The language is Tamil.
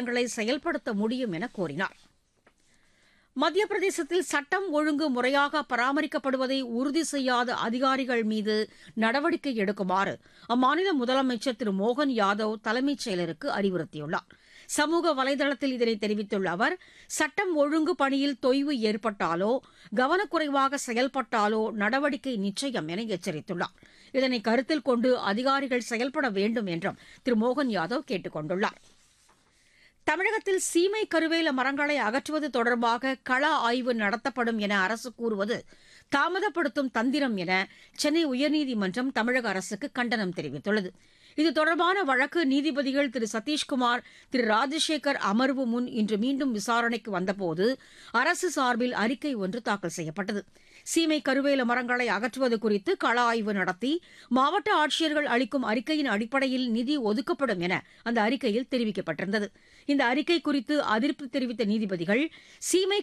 திட்டங்களை செயல்படுத்த முடியும் என கூறினார் மத்திய பிரதேசத்தில் சட்டம் ஒழுங்கு முறையாக பராமரிக்கப்படுவதை உறுதி செய்யாத அதிகாரிகள் மீது நடவடிக்கை எடுக்குமாறு அம்மாநில முதலமைச்சர் திரு மோகன் யாதவ் தலைமைச் செயலருக்கு அறிவுறுத்தியுள்ளார் சமூக வலைதளத்தில் இதனை தெரிவித்துள்ள அவர் சட்டம் ஒழுங்கு பணியில் தொய்வு ஏற்பட்டாலோ கவனக்குறைவாக செயல்பட்டாலோ நடவடிக்கை நிச்சயம் என எச்சரித்துள்ளார் இதனை கருத்தில் கொண்டு அதிகாரிகள் செயல்பட வேண்டும் என்றும் திரு மோகன் யாதவ் கேட்டுக் கொண்டுள்ளார் தமிழகத்தில் சீமை கருவேல மரங்களை அகற்றுவது தொடர்பாக கள ஆய்வு நடத்தப்படும் என அரசு கூறுவது தாமதப்படுத்தும் தந்திரம் என சென்னை உயர்நீதிமன்றம் தமிழக அரசுக்கு கண்டனம் தெரிவித்துள்ளது இது தொடர்பான வழக்கு நீதிபதிகள் திரு சதீஷ்குமார் திரு ராஜசேகர் அமர்வு முன் இன்று மீண்டும் விசாரணைக்கு வந்தபோது அரசு சார்பில் அறிக்கை ஒன்று தாக்கல் செய்யப்பட்டது சீமை கருவேல மரங்களை அகற்றுவது குறித்து கள ஆய்வு நடத்தி மாவட்ட ஆட்சியர்கள் அளிக்கும் அறிக்கையின் அடிப்படையில் நிதி ஒதுக்கப்படும் என அந்த அறிக்கையில் தெரிவிக்கப்பட்டிருந்தது இந்த அறிக்கை குறித்து அதிருப்தி தெரிவித்த நீதிபதிகள் சீமை